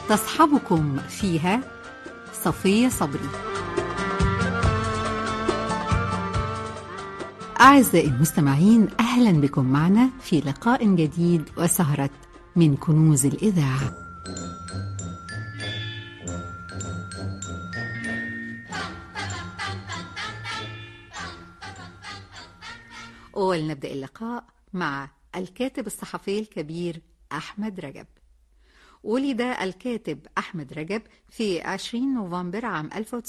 تصحبكم فيها صفية صبري أعزائي المستمعين أهلا بكم معنا في لقاء جديد وسهرة من كنوز الإذاعة ولنبدأ اللقاء مع الكاتب الصحفي الكبير أحمد رجب ولد الكاتب أحمد رجب في 20 نوفمبر عام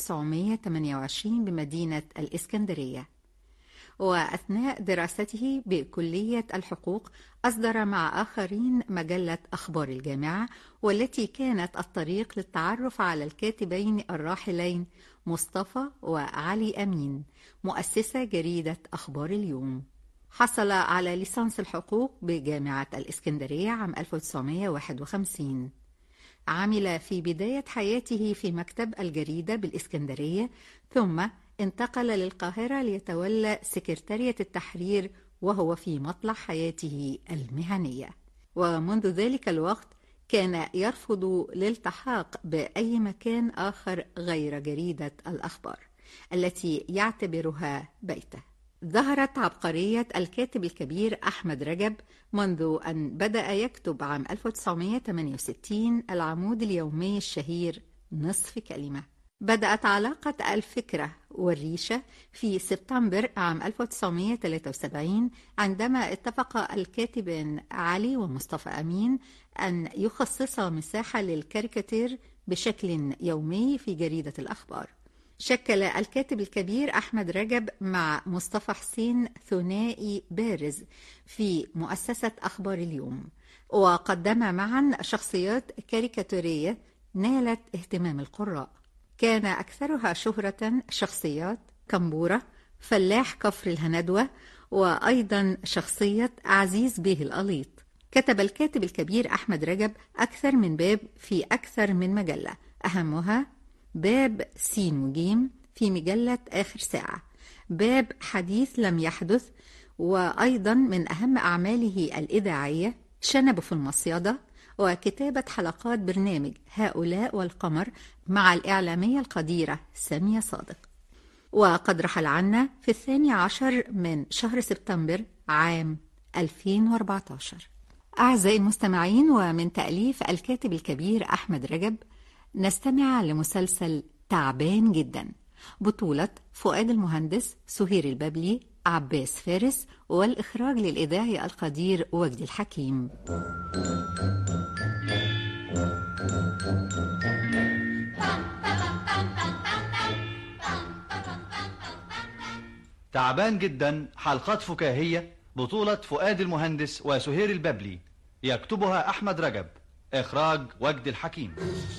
1928 بمدينة الإسكندرية وأثناء دراسته بكلية الحقوق أصدر مع آخرين مجلة أخبار الجامعة والتي كانت الطريق للتعرف على الكاتبين الراحلين مصطفى وعلي أمين مؤسسة جريدة أخبار اليوم حصل على ليسانس الحقوق بجامعة الإسكندرية عام 1951 عمل في بداية حياته في مكتب الجريدة بالإسكندرية ثم انتقل للقاهرة ليتولى سكرتارية التحرير وهو في مطلع حياته المهنية ومنذ ذلك الوقت كان يرفض الالتحاق بأي مكان آخر غير جريدة الأخبار التي يعتبرها بيته ظهرت عبقرية الكاتب الكبير أحمد رجب منذ أن بدأ يكتب عام 1968 العمود اليومي الشهير نصف كلمة بدأت علاقة الفكرة والريشة في سبتمبر عام 1973 عندما اتفق الكاتبان علي ومصطفى أمين أن يخصصا مساحة للكاريكاتير بشكل يومي في جريدة الأخبار شكل الكاتب الكبير أحمد رجب مع مصطفى حسين ثنائي بارز في مؤسسة أخبار اليوم وقدم معا شخصيات كاريكاتورية نالت اهتمام القراء كان أكثرها شهرة شخصيات كمبورة فلاح كفر الهندوة وأيضا شخصية عزيز بيه الأليط كتب الكاتب الكبير أحمد رجب أكثر من باب في أكثر من مجلة أهمها باب سين وجيم في مجلة آخر ساعة باب حديث لم يحدث وأيضا من أهم أعماله الإذاعية شنب في المصيدة وكتابة حلقات برنامج هؤلاء والقمر مع الإعلامية القديرة سامية صادق وقد رحل عنا في الثاني عشر من شهر سبتمبر عام 2014 أعزائي المستمعين ومن تأليف الكاتب الكبير أحمد رجب نستمع لمسلسل تعبان جدا بطولة فؤاد المهندس سهير البابلي عباس فارس والإخراج للإذاعي القدير وجدي الحكيم تعبان جدا حلقات فكاهية بطولة فؤاد المهندس وسهير البابلي يكتبها أحمد رجب إخراج وجد الحكيم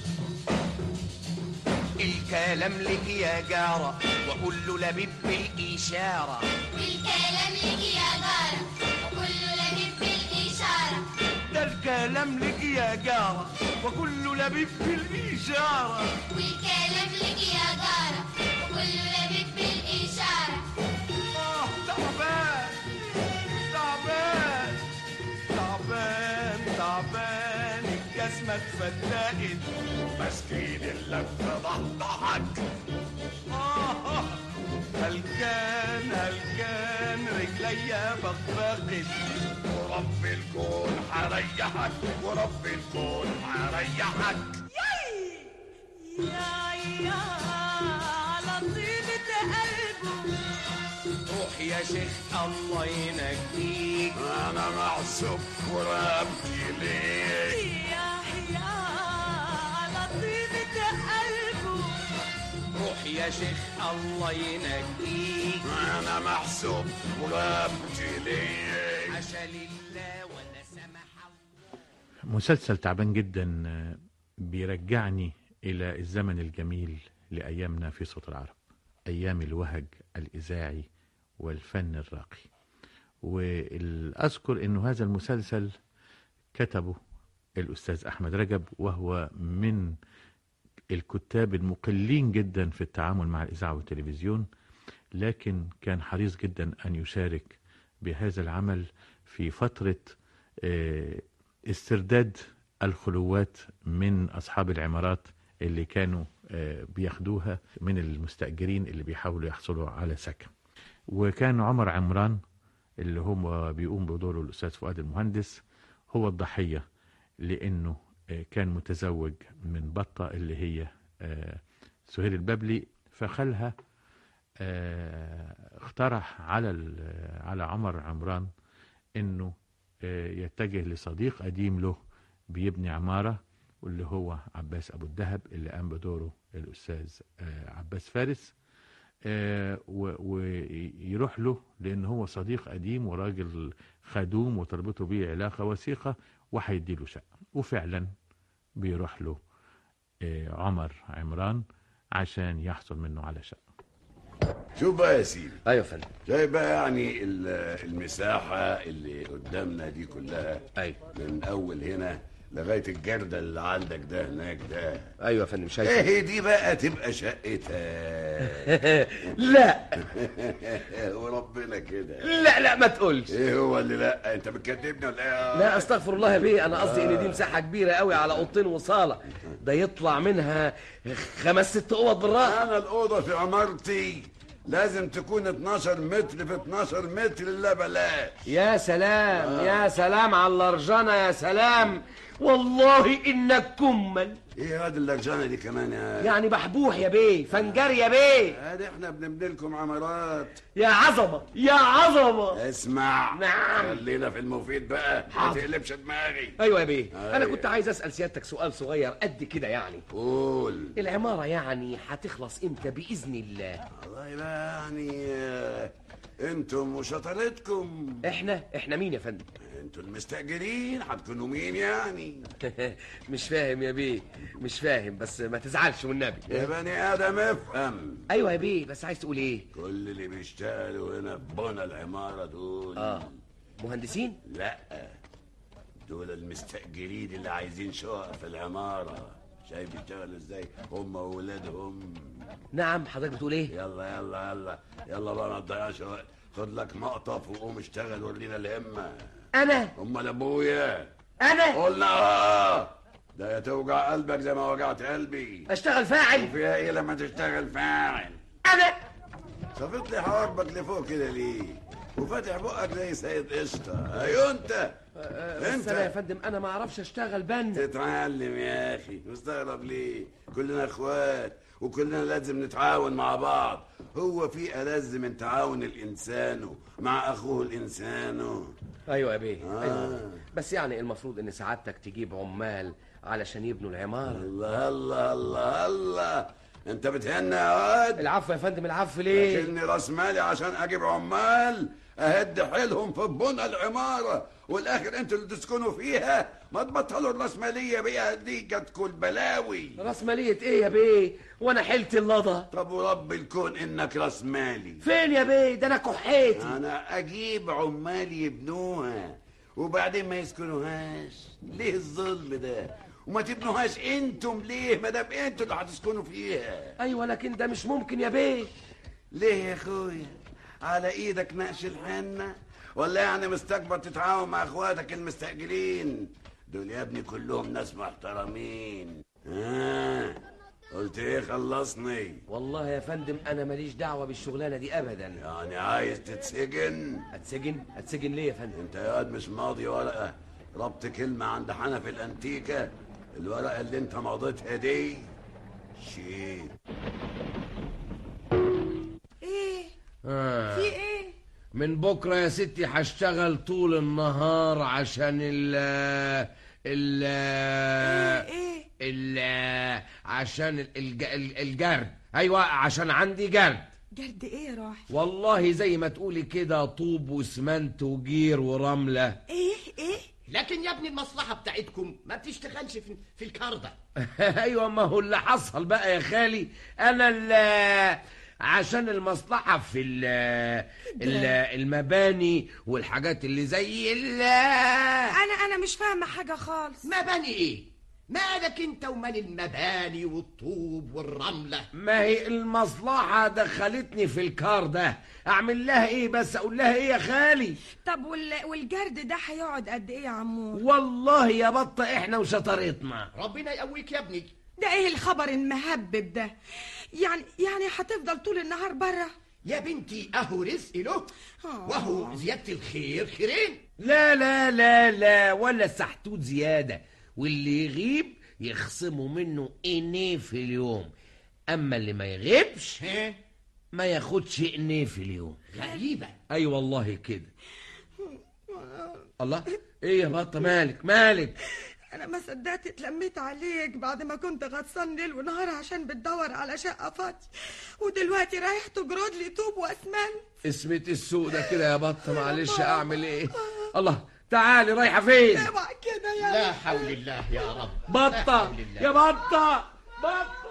الكلام لك يا جارة وكل لبيب بالإشارة الكلام لك يا جارة وكل لبيب بالإشارة ده الكلام لك يا جارة وكل لبيب بالإشارة والكلام لك يا جارة وكل لبيب بالإشارة آه تعبان تعبان تعبان تعبان الجزمة اتفتقت مسكين اللفة ضحضحك آه هلكان هلكان رجليا بغبغت ورب الكون حريحك ورب الكون حريحك يا يا على طيبة قلبه روح يا شيخ الله ينجيك انا معصوب وربي ليك يا يا على طيبة قلبه روح يا شيخ الله ينجيك انا محسوب وربي ليك عشان الله ولا سمح الله مسلسل تعبان جدا آه، بيرجعني إلى الزمن الجميل لأيامنا في صوت العرب أيام الوهج الإذاعي والفن الراقي والأذكر أنه هذا المسلسل كتبه الأستاذ أحمد رجب وهو من الكتاب المقلين جدا في التعامل مع الإذاعة والتلفزيون لكن كان حريص جدا أن يشارك بهذا العمل في فترة آه، استرداد الخلوات من أصحاب العمارات اللي كانوا آه، بياخدوها من المستأجرين اللي بيحاولوا يحصلوا على سكن وكان عمر عمران اللي هو بيقوم بدوره الأستاذ فؤاد المهندس هو الضحية لأنه آه، كان متزوج من بطة اللي هي آه، سهير البابلي فخلها آه، اقترح على ال- على عمر عمران انه آه، يتجه لصديق قديم له بيبني عمارة واللي هو عباس ابو الدهب اللي قام بدوره الاستاذ آه، عباس فارس آه، و- ويروح له لان هو صديق قديم وراجل خدوم وتربطه بيه علاقة وثيقة وهيديله شقة وفعلا بيروح له آه، عمر عمران عشان يحصل منه على شقة شوف بقى يا سيدي ايوه يا فندم شايف بقى يعني ال- المساحة اللي قدامنا دي كلها ايوه من أول هنا لغاية الجردة اللي عندك ده هناك ده ايوه يا فندم شايف ايه دي بقى تبقى شقتها لا وربنا كده لا لا ما تقولش ايه هو اللي لا انت بتكذبني ولا ايه لا استغفر الله يا بيه انا قصدي ان دي مساحه كبيره قوي على اوضتين وصاله ده يطلع منها خمس ست اوض بالراحه انا الاوضه في عمارتي لازم تكون 12 متر في 12 متر لا بلاش يا سلام يا سلام على اللرجانه يا سلام والله انك كمل ايه هذه اللجانه دي كمان يا يعني بحبوح يا بيه فنجر يا بيه هذه احنا بنبني لكم عمارات يا عظمه يا عظمه اسمع نعم. خلينا في المفيد بقى ما حاضر. تقلبش دماغي ايوه يا بيه انا أيوة. كنت عايز اسال سيادتك سؤال صغير قد كده يعني قول العماره يعني هتخلص امتى باذن الله والله بقى يعني آه، انتم وشطارتكم احنا احنا مين يا فندم انتوا المستاجرين هتكونوا مين يعني مش فاهم يا بيه مش فاهم بس ما تزعلش والنبي يا بني ادم افهم ايوه يا بيه بس عايز تقول ايه كل اللي بيشتغلوا هنا في بنى العماره دول اه مهندسين لا دول المستأجرين اللي عايزين شقق في العمارة شايف بيشتغلوا ازاي هم وولادهم نعم حضرتك بتقول ايه يلا يلا يلا يلا بقى ما تضيعش وقت خد لك مقطف وقوم اشتغل ورينا الهمة انا امال ابويا انا قلنا اه ده توجع قلبك زي ما وجعت قلبي اشتغل فاعل وفيها ايه لما تشتغل فاعل انا صفت لي حواجبك لفوق كده ليه وفاتح بقك زي سيد قشطة ايوه انت بس انا يا فندم انا ما اعرفش اشتغل بند تتعلم يا اخي مستغرب ليه كلنا اخوات وكلنا لازم نتعاون مع بعض هو في ألذ من تعاون الإنسان مع أخوه الإنسان ايوه يا بيه آه. أيوة. بس يعني المفروض ان سعادتك تجيب عمال علشان يبنوا العماره الله الله الله الله أنت بتهنى يا واد العفو يا فندم العفو ليه لكني راس مالي عشان أجيب عمال أهد حيلهم في بنى العمارة والآخر أنتوا اللي تسكنوا فيها ما تبطلوا الرأسمالية بيها دي جاتكوا البلاوي راس ماليه ايه يا بيه وانا حلت اللضا طب ورب الكون إنك راس مالي فين يا بيه ده انا كحيتي انا اجيب عمال يبنوها وبعدين ما يسكنوهاش ليه الظلم ده وما تبنوهاش انتم ليه ما دام انتوا اللي هتسكنوا فيها ايوه لكن ده مش ممكن يا بيه ليه يا اخويا على ايدك نقش الحنه ولا يعني مستكبر تتعاون مع اخواتك المستأجرين دول يا ابني كلهم ناس محترمين آه. قلت ايه خلصني والله يا فندم انا ماليش دعوه بالشغلانه دي ابدا يعني عايز تتسجن اتسجن اتسجن ليه يا فندم انت يا واد مش ماضي ورقه ربط كلمه عند حنفي الانتيكه الورقه اللي انت ماضيتها دي شيت ايه آه. في ايه من بكرة يا ستي هشتغل طول النهار عشان ال ال ايه ال عشان ال- الج- ال- الجرد ايوه عشان عندي جرد جرد ايه يا راحل والله زي ما تقولي كده طوب واسمنت وجير ورملة ايه ايه لكن يا ابني المصلحة بتاعتكم ما بتشتغلش في, في الكاردة ايوه ما هو اللي حصل بقى يا خالي انا ال عشان المصلحة في ال ال المباني والحاجات اللي زي ال انا انا مش فاهمه حاجه خالص مباني ايه مالك انت ومال المباني والطوب والرملة ما هي المصلحة دخلتني في الكار ده اعمل لها ايه بس اقول لها ايه يا خالي طب وال... والجرد ده هيقعد قد ايه يا عمور والله يا بطة احنا وشطارتنا ربنا يقويك يا ابني ده ايه الخبر المهبب ده يعني يعني هتفضل طول النهار بره يا بنتي اهو رزق له وهو زيادة الخير خيرين لا لا لا لا ولا سحتوت زيادة واللي يغيب يخصموا منه إنيه في اليوم أما اللي ما يغيبش ما ياخدش إنيه في اليوم غريبة أي والله كده الله إيه يا بطة مالك مالك انا ما صدقت اتلميت عليك بعد ما كنت غطسان ليل ونهار عشان بتدور على شقه فاضيه ودلوقتي رايح تجرد لي طوب واسمنت اسمتي السوق ده كده يا بطة معلش أعمل إيه الله تعالي رايحة فين اوعى كده يا لا حول الله يا رب بطة يا بطة بطة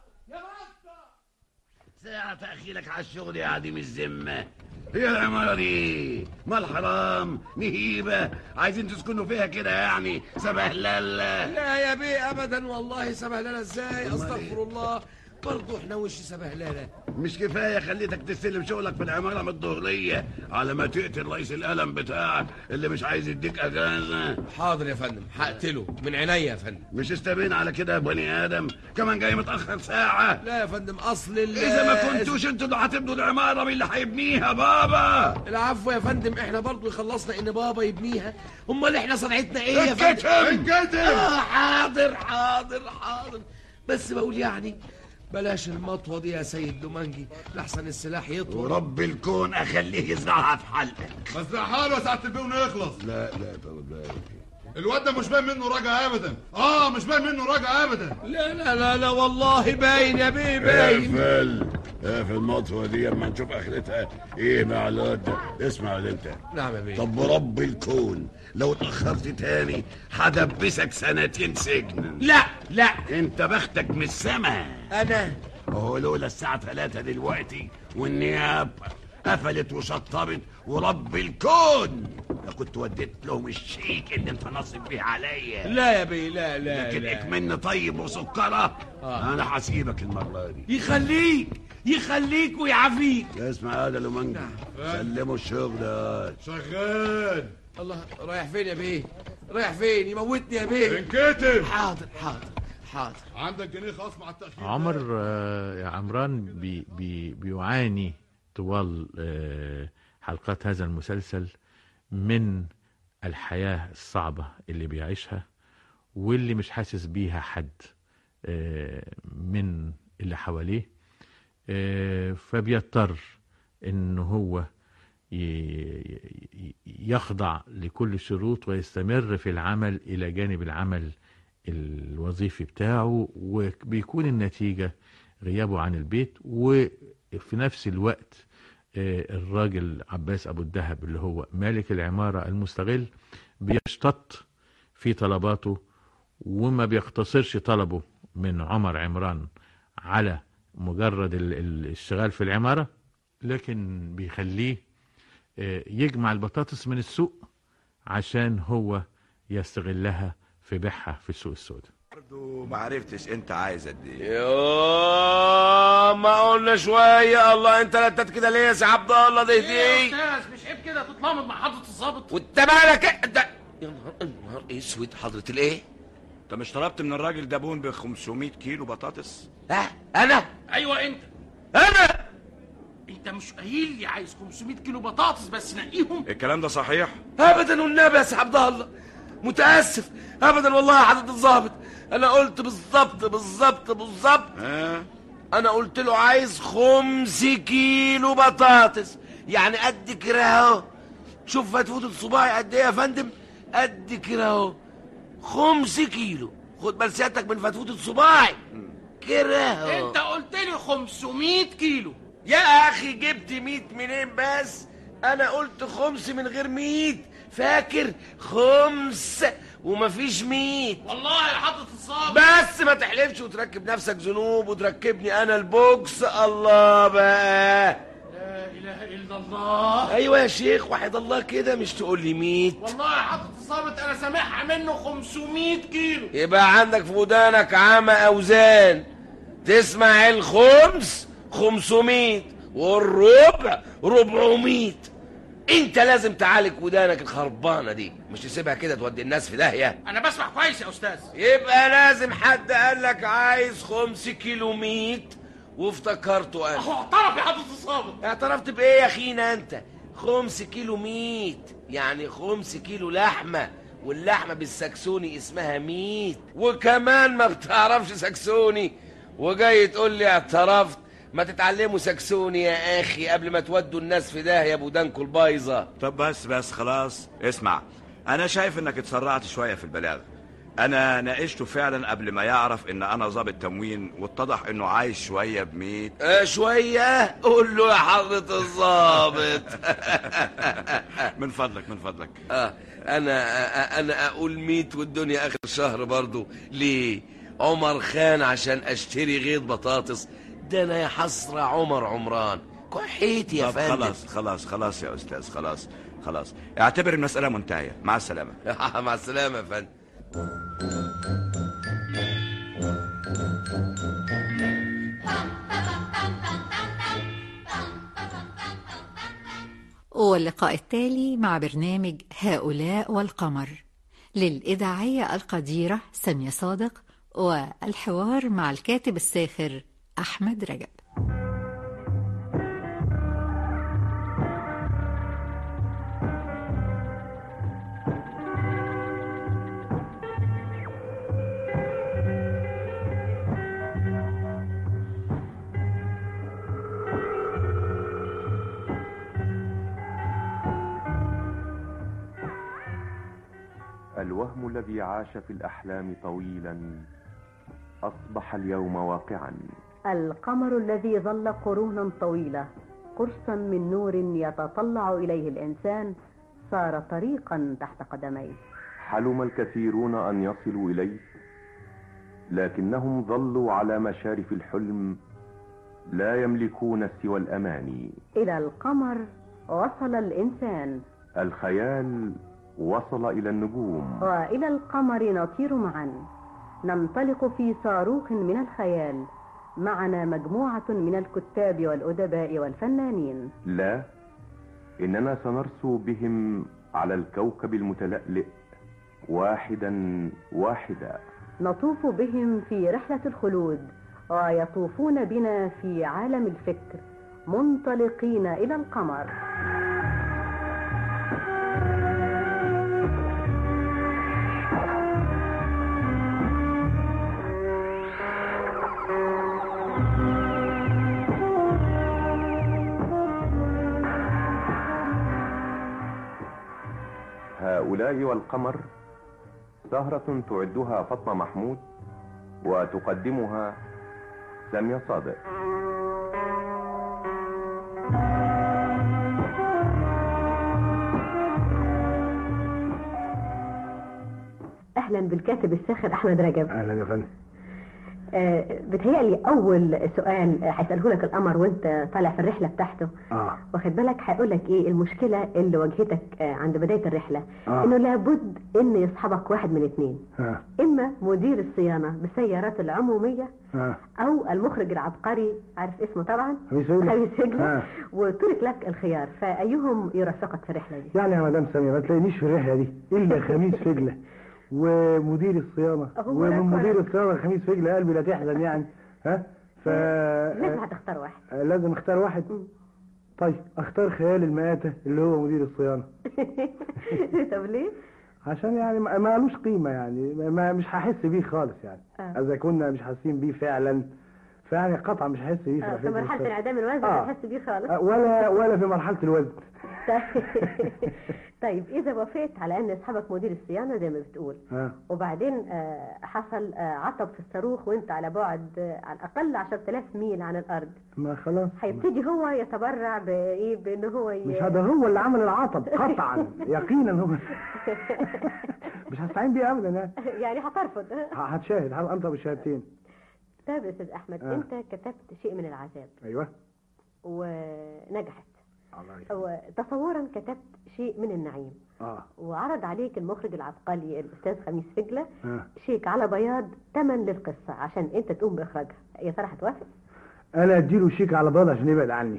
ساعة تأخيرك على الشغل يا عديم الذمة هي العمارة دي ما الحرام نهيبة عايزين تسكنوا فيها كده يعني سبهللة لا يا بيه ابدا والله سبهلله ازاي استغفر الله برضه احنا وش سبهلله مش كفاية خليتك تستلم شغلك في العمارة من الظهرية على ما تقتل رئيس القلم بتاعك اللي مش عايز يديك أجازة حاضر يا فندم هقتله من عينيا يا فندم مش استبين على كده يا بني آدم كمان جاي متأخر ساعة لا يا فندم اصل ال- إذا ما كنتوش انتوا اللي هتبنوا العمارة مين اللي هيبنيها بابا العفو يا فندم احنا برضه خلصنا ان بابا يبنيها امال احنا صنعتنا ايه يا فندم الكتم الكتم آه حاضر حاضر حاضر بس بقول يعني بلاش المطوه دي يا سيد دومانجي لحسن السلاح يطول ورب الكون أخليه يزرعها في حلقك مزرعها له ساعة البيون يخلص لا لا طب لا الواد ده مش باين منه راجع ابدا اه مش باين منه راجع ابدا لا لا لا لا والله باين يا بيه باين اقفل اقفل المطوة دي اما نشوف اخرتها ايه مع الواد ده اسمع يا انت نعم يا بيه طب ورب الكون لو اتأخرت تاني هدبسك سنتين سجن لا لا انت بختك من السما انا اهو لولا الساعة ثلاثة دلوقتي والنيابة قفلت وشطبت ورب الكون لا كنت وديت لهم الشيك اللي انت ناصب بيه عليا لا يا بيه لا لا لكن لا اكمن طيب وسكرة آه. انا هسيبك المرة دي يخليك يخليك ويعافيك اسمع هذا لومانجي سلموا الشغل ده شغال الله رايح فين يا بيه رايح فين يموتني يا بيه انكتب حاضر حاضر حاضر عندك جنيه خاص مع التأخير عمر آه، يا عمران بي بي بيعاني طوال آه، حلقات هذا المسلسل من الحياة الصعبة اللي بيعيشها واللي مش حاسس بيها حد آه، من اللي حواليه آه، فبيضطر ان هو ي- ي- يخضع لكل الشروط ويستمر في العمل الى جانب العمل الوظيفي بتاعه وبيكون النتيجة غيابه عن البيت وفي نفس الوقت آه، الراجل عباس أبو الدهب اللي هو مالك العمارة المستغل بيشتط في طلباته وما بيقتصرش طلبه من عمر عمران على مجرد ال- ال- الاشتغال في العمارة لكن بيخليه آه، يجمع البطاطس من السوق عشان هو يستغلها في بيعها في السوق السوداء برضه ما عرفتش انت عايز قد ايه يا ما قلنا شوية الله انت لتت كده ليه يا سي عبد الله دي دي استاذ مش عيب كده تتلامض مع حضرة الظابط وانت مالك انت يا نهار يا نهار اسود حضرة الايه؟ انت مش طلبت من الراجل ده بون ب 500 كيلو بطاطس ها انا ايوه انت انا انت مش قايل لي عايز 500 كيلو بطاطس بس نقيهم الكلام ده صحيح ابدا والنبي يا سي عبد الله متاسف ابدا والله يا حضرة الظابط انا قلت بالظبط بالظبط بالظبط ها انا قلت له عايز خمس كيلو بطاطس يعني قد كده اهو شوف فتفوت صباعي قد ايه يا فندم قد كده اهو خمس كيلو خد بال سيادتك من فتفوت صباعي كده اهو انت قلت لي 500 كيلو يا اخي جبت ميت منين بس انا قلت خمس من غير ميت فاكر خمس ومفيش ميت والله يا حضرة الظابط بس ما تحلفش وتركب نفسك ذنوب وتركبني انا البوكس الله بقى لا لا اله الا الله ايوه يا شيخ وحد الله كده مش تقول لي 100 والله يا حضرة الظابط انا سامعها منه 500 كيلو يبقى عندك في ودانك عامة اوزان تسمع الخمس 500 والربع 400 انت لازم تعالج ودانك الخربانه دي مش تسيبها كده تودي الناس في داهيه انا بسمع كويس يا استاذ يبقى لازم حد قال لك عايز خمس كيلو ميت وافتكرته انا اهو اعترف يا حضرة الظابط اعترفت بايه يا اخينا انت خمس كيلو ميت يعني خمس كيلو لحمه واللحمه بالسكسوني اسمها ميت وكمان ما بتعرفش سكسوني وجاي تقول لي اعترفت ما تتعلموا سكسوني يا اخي قبل ما تودوا الناس في داهيه بودانكم البايظه طب بس بس خلاص اسمع انا شايف انك اتسرعت شويه في البلاغ انا ناقشته فعلا قبل ما يعرف ان انا ضابط تموين واتضح انه عايش شويه بميت آه شويه قول له يا حضره الظابط من فضلك من فضلك آه انا آه انا اقول ميت والدنيا اخر شهر برضو ليه عمر خان عشان اشتري غيط بطاطس ده انا يا حسره عمر عمران كحيتي يا طب فندم خلاص خلاص خلاص يا استاذ خلاص خلاص اعتبر المساله منتهيه مع السلامه مع السلامه يا فندم واللقاء التالي مع برنامج هؤلاء والقمر للإذاعية القديرة سامية صادق والحوار مع الكاتب الساخر أحمد رجب الوهم الذي عاش في الأحلام طويلا أصبح اليوم واقعا القمر الذي ظل قرونا طويلة قرصا من نور يتطلع إليه الإنسان صار طريقا تحت قدميه حلم الكثيرون أن يصلوا إليه لكنهم ظلوا على مشارف الحلم لا يملكون سوى الأماني إلى القمر وصل الإنسان الخيال وصل إلى النجوم وإلى القمر نطير معا ننطلق في صاروخ من الخيال معنا مجموعة من الكتاب والأدباء والفنانين لا إننا سنرسو بهم على الكوكب المتلألئ واحدا واحدا نطوف بهم في رحلة الخلود ويطوفون بنا في عالم الفكر منطلقين إلى القمر هؤلاء والقمر سهرة تعدها فاطمة محمود وتقدمها سامية صادق أهلا بالكاتب الساخر أحمد رجب اهلا يا فندم آه بتهيألي أول سؤال هيسأله لك القمر وأنت طالع في الرحلة بتاعته اه واخد بالك هيقول لك ايه المشكله اللي واجهتك آه، عند بدايه الرحله آه. انه لابد ان يصحبك واحد من اثنين ها اما مدير الصيانه بالسيارات العموميه ها او المخرج العبقري عارف اسمه طبعا خميس عجلة. خميس عجلة. ها. وترك لك الخيار فايهم يرافقك في الرحله دي يعني يا مدام سامية ما تلاقينيش في الرحلة دي إلا خميس فجلة ومدير الصيانة هو ومن لك مدير ولك. الصيانة خميس فجلة قلبي لا تحزن يعني ها ف لازم هتختار واحد آه، لازم اختار واحد طيب اختار خيال المآتة اللي هو مدير الصيانة طب ليه؟ عشان يعني ما ما لوش قيمة يعني ما- ما مش هحس بيه خالص يعني آه. إذا كنا مش حاسين بيه فعلا فيعني قطعا مش هحس بيه آه، في رحلة مرحله الصيانة. انعدام الوزن آه. هتحس بيه خالص آه، ولا ولا في مرحلة الوزن طيب اذا وافقت على ان اصحابك مدير الصيانه زي ما بتقول ها وبعدين آه، حصل آه، عطب في الصاروخ وانت على بعد آه، على الاقل 10000 ميل عن الارض ما خلاص هيبتدي هو يتبرع بايه بان هو ي... مش هذا هو اللي عمل العطب قطعا يقينا هو مش هستعين بيه ابدا يعني يعني هترفض ه- هتشاهد هنطق بالشهادتين طيب يا استاذ احمد آه. انت كتبت شيء من العذاب ايوه ونجحت هو تصورا كتبت شيء من النعيم اه وعرض عليك المخرج العبقري الاستاذ خميس فجله آه. شيك على بياض تمن للقصه عشان انت تقوم باخراجها يا ترى هتوافق انا اديله شيك على بيض عشان يبعد عني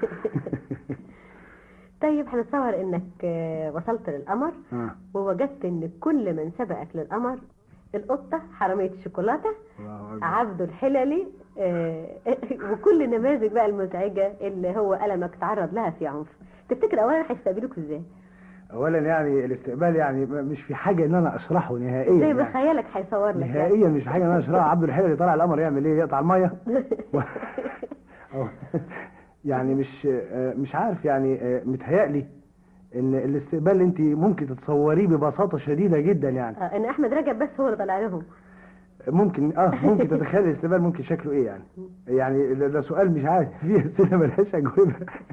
طيب هنتصور انك آه، وصلت للقمر اه ووجدت ان كل من سبقك للقمر القطه حراميه الشوكولاته الله أكبر. عبده الحللي آه، وكل النماذج بقى المزعجه اللي هو ألمك تعرض لها في عنف تفتكر اولا هيستقبلوك ازاي؟ اولا يعني الاستقبال يعني مش في حاجه ان انا اشرحه نهائيا زي يعني. بخيالك هيصور لك يعني. نهائيا مش حاجه ان انا اشرحها عبد الحلال اللي طالع القمر يعمل ايه يقطع الميه و- أو- يعني مش آه، مش عارف يعني آه، متهيألي ان الاستقبال اللي انت ممكن تتصوريه ببساطه شديده جدا يعني آه، ان احمد رجب بس هو اللي طلع لهم ممكن اه ممكن تتخيل الاستقبال ممكن شكله ايه يعني يعني ده, ده سؤال مش عارف فيه اسئله ملهاش اجوبه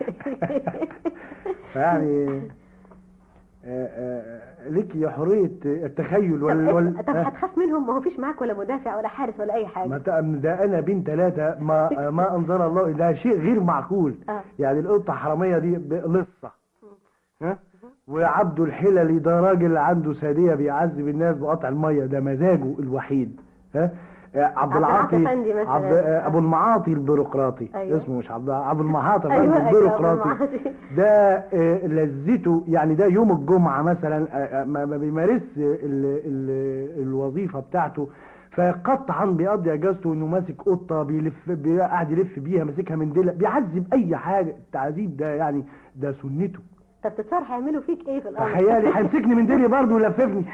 فيعني آه، آه، ليك حريه التخيل وال, وال... طب هتخاف منهم ما هو فيش معاك ولا مدافع ولا حارس ولا اي حاجه ما ت- ده انا بين ثلاثة ما ما انزل الله ده شيء غير معقول آه. يعني القطة حرامية دي لصة ها وعبده الحللي ده راجل عنده سادية بيعذب الناس بقطع المية ده مزاجه الوحيد ها آه، عبد عبد العاطي العاطي أفندي مثلاً. عبد آه، ابو المعاطي البيروقراطي أيوة. اسمه مش عبد عبد المعاطي أيوة، أفندي أيوة، أبو البيروقراطي المعاطي. ده آه، لذته يعني ده يوم الجمعة مثلا آه، آه، ما ما بيمارس ال ال الوظيفة بتاعته فقطعا بيقضي اجازته انه ماسك قطه بيلف بي- قاعد يلف بيها ماسكها من ديلة بيعذب اي حاجه التعذيب ده يعني ده سنته طب تتصور هيعملوا فيك ايه في القمر تخيلي هيمسكني من ديلي برضه ويلففني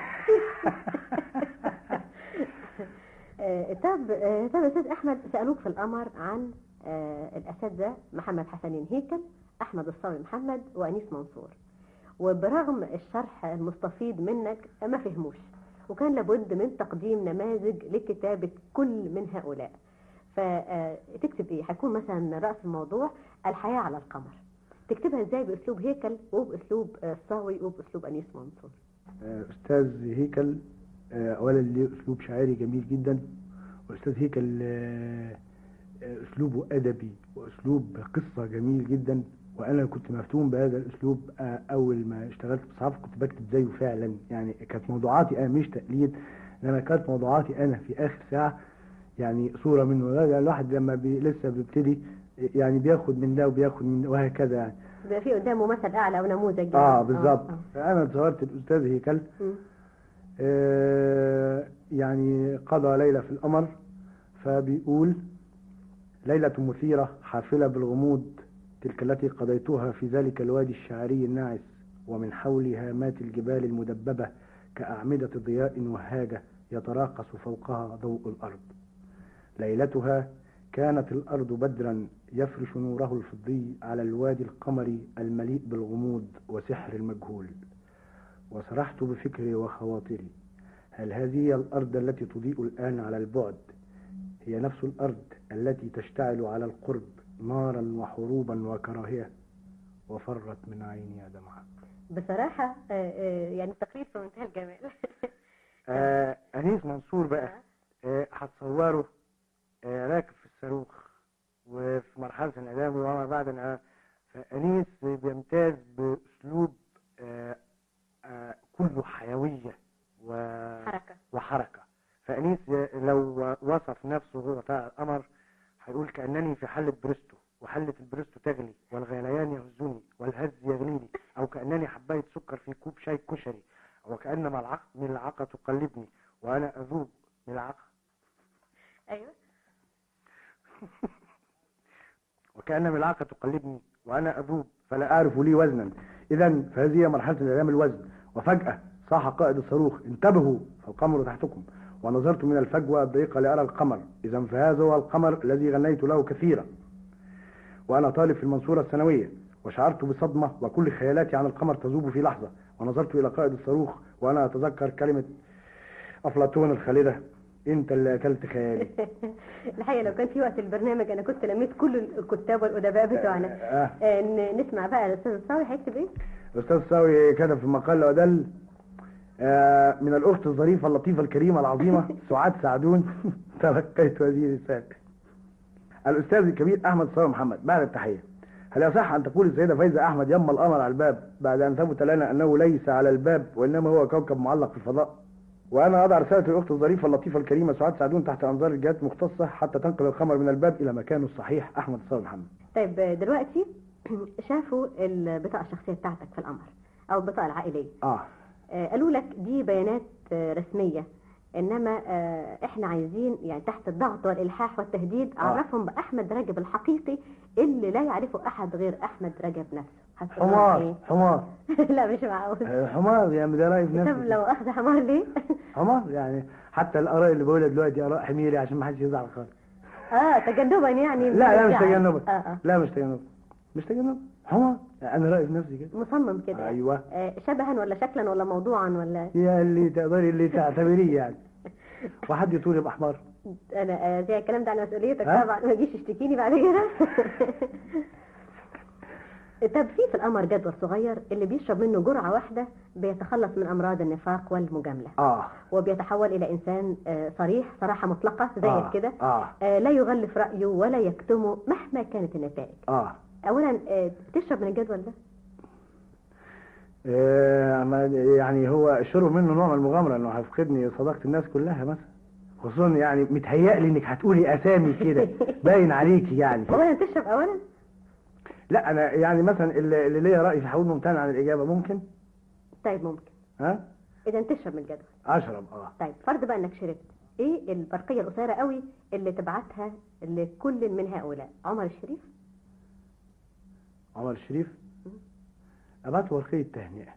آه، طب آه، طب يا استاذ احمد سالوك في القمر عن آه، الاساتذه محمد حسنين هيكل احمد الصاوي محمد وانيس منصور وبرغم الشرح المستفيض منك ما فهموش وكان لابد من تقديم نماذج لكتابه كل من هؤلاء فتكتب ايه هيكون مثلا راس الموضوع الحياه على القمر تكتبها ازاي باسلوب هيكل وباسلوب آه، الصاوي وباسلوب انيس منصور آه، استاذ هيكل آه، اولا ليه اسلوب شاعري جميل جدا واستاذ هيكل آه، آه، اسلوبه ادبي واسلوب قصه جميل جدا وانا كنت مفتون بهذا الاسلوب آه، اول ما اشتغلت في الصحافه كنت بكتب زيه فعلا يعني كانت موضوعاتي انا مش تقليد انما كانت موضوعاتي انا في اخر ساعه يعني صوره منه يعني الواحد لما بي لسه بيبتدي يعني بياخد من ده وبياخد من ده وهكذا يعني بيبقى في قدامه مثل اعلى ونموذج يعني. اه بالظبط آه. انا تصورت الاستاذ هيكل مم. آه، يعني قضى ليلة في القمر فبيقول ليلة مثيرة حافلة بالغموض تلك التي قضيتها في ذلك الوادي الشعري الناعس ومن حول هامات الجبال المدببة كأعمدة ضياء وهاجة يتراقص فوقها ضوء الأرض ليلتها كانت الأرض بدرا يفرش نوره الفضي على الوادي القمري المليء بالغموض وسحر المجهول وسرحت بفكري وخواطري هل هذه هي الأرض التي تضيء الآن على البعد هي نفس الأرض التي تشتعل على القرب نارا وحروبا وكراهية وفرت من عيني دمعة بصراحة آه، آه، يعني التقرير في منتهى الجمال آه أنيس منصور بقى آه هتصوره آه راكب في الصاروخ وفي مرحلة الإعدام وما بعد الإعدام فأنيس بيمتاز بأسلوب آه آه كله حيوية و... حركة. وحركة فأنيس لو وصف نفسه هو بتاع القمر هيقول كأنني في حلة بريستو وحلة البريستو تغلي والغليان يهزني والهز يغليني أو كأنني حباية سكر في كوب شاي كشري وكأن ملعقة ملعقة تقلبني وأنا أذوب ملعقة ايوه وكأن ملعقة تقلبني وأنا أذوب فلا أعرف لي وزنا إذا فهذه هي مرحلة الإعلام الوزن وفجأة صاح قائد الصاروخ انتبهوا فالقمر تحتكم ونظرت من الفجوة الضيقة لأرى القمر إذا فهذا هو القمر الذي غنيت له كثيرا وأنا طالب في المنصورة الثانوية وشعرت بصدمة وكل خيالاتي عن القمر تذوب في لحظة ونظرت إلى قائد الصاروخ وأنا أتذكر كلمة أفلاطون الخالدة أنت اللي أكلت خيالي الحقيقة لو كان في وقت البرنامج أنا كنت لميت كل الكتاب والأدباء بتوعنا آه. آه، ن- نسمع بقى الأستاذ الصاوي هيكتب إيه؟ الأستاذ ساوي كتب في مقال ودل آه، من الأخت الظريفة اللطيفة الكريمة العظيمة سعاد سعدون تلقيت هذه الرسالة الأستاذ الكبير أحمد صالح محمد بعد التحية هل يصح أن تقول السيدة فايزة أحمد يم القمر على الباب بعد أن ثبت لنا أنه ليس على الباب وإنما هو كوكب معلق في الفضاء وأنا أضع رسالة الأخت الظريفة اللطيفة الكريمة سعاد سعدون تحت أنظار الجهات المختصة حتى تنقل الخمر من الباب إلى مكانه الصحيح أحمد الصابر محمد طيب آه، دلوقتي شافوا البطاقة الشخصية بتاعتك في القمر أو البطاقة العائلية آه آه، قالوا لك دي بيانات آه، رسمية إنما آه، إحنا عايزين يعني تحت الضغط والإلحاح والتهديد آه. عرفهم بأحمد رجب الحقيقي اللي لا يعرفه أحد غير أحمد رجب نفسه هتقول لهم حمار إيه؟ حمار لا مش معقول آه، حمار يعني ده رأيي في طب نفسي لو أخذ حمار ليه؟ حمار يعني حتى الآراء اللي بقولها دلوقتي آراء حميري عشان ما حدش يزعل خالص اه تجنبا يعني لا لا مش الزعل. تجنبا اه اه لا مش تجنبا مش تجنبا حمار انا رأيي في نفسي كده مصمم كده ايوه آه، شبها ولا شكلا ولا موضوعا ولا يا اللي تقدري اللي تعتبريه يعني وحد يطول يبقى حمار انا آه، زي الكلام ده على مسؤوليتك ها؟ طبعا ما تجيش تشتكيني بعد كده طب في في القمر جدول صغير اللي بيشرب منه جرعة واحدة بيتخلص من أمراض النفاق والمجاملة اه وبيتحول إلى إنسان آه، صريح صراحة مطلقة زي آه، كده اه آه، لا يغلف رأيه ولا يكتمه مهما كانت النتائج اه أولا آه، تشرب من الجدول ده آه، ما- يعني هو الشرب منه نوع من المغامرة انه هيفقدني صداقة الناس كلها مثلا خصوصا يعني متهيألي انك هتقولي اسامي كده باين عليكي يعني أولا تشرب أولا لا انا يعني مثلا اللي اللي ليا رأي في حول ممتنع عن الاجابة ممكن طيب ممكن ها إذا تشرب من الجدول اشرب اه طيب فرض بقى انك شربت ايه البرقيه القصيره قوي اللي تبعتها لكل من هؤلاء عمر الشريف عمر الشريف أبعت ورقية تهنئة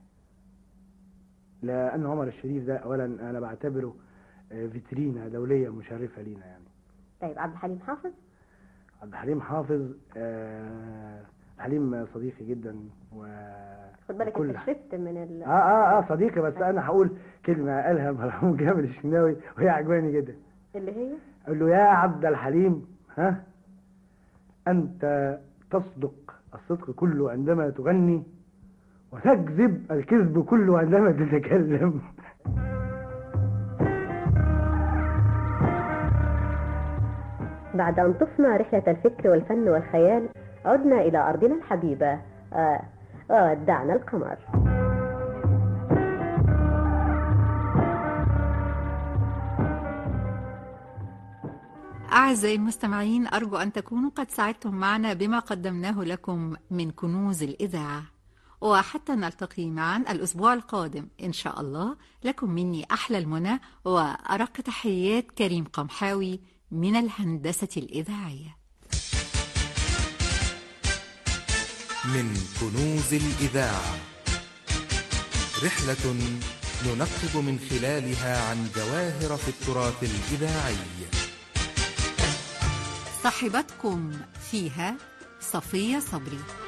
لأن عمر الشريف ده أولا أنا بعتبره آه، فيترينا دولية مشرفة لينا يعني طيب عبد الحليم حافظ عبد الحليم حافظ آه، حليم صديقي جدا و خد بالك وكل انت شربت من ال اه اه اه صديقي بس انا هقول كلمه قالها مرحوم جابر الشناوي وهي عجباني جدا اللي هي قال له يا عبد الحليم ها انت تصدق الصدق كله عندما تغني وتكذب الكذب كله عندما تتكلم بعد أن طفنا رحلة الفكر والفن والخيال عدنا إلى أرضنا الحبيبة آه ودعنا القمر أعزائي المستمعين أرجو أن تكونوا قد سعدتم معنا بما قدمناه لكم من كنوز الإذاعة وحتى نلتقي معا الأسبوع القادم إن شاء الله لكم مني أحلى المنى وأرق تحيات كريم قمحاوي من الهندسة الإذاعية من كنوز الإذاعة رحلة ننقب من خلالها عن جواهر في التراث الإذاعي صاحبتكم فيها صفية صبري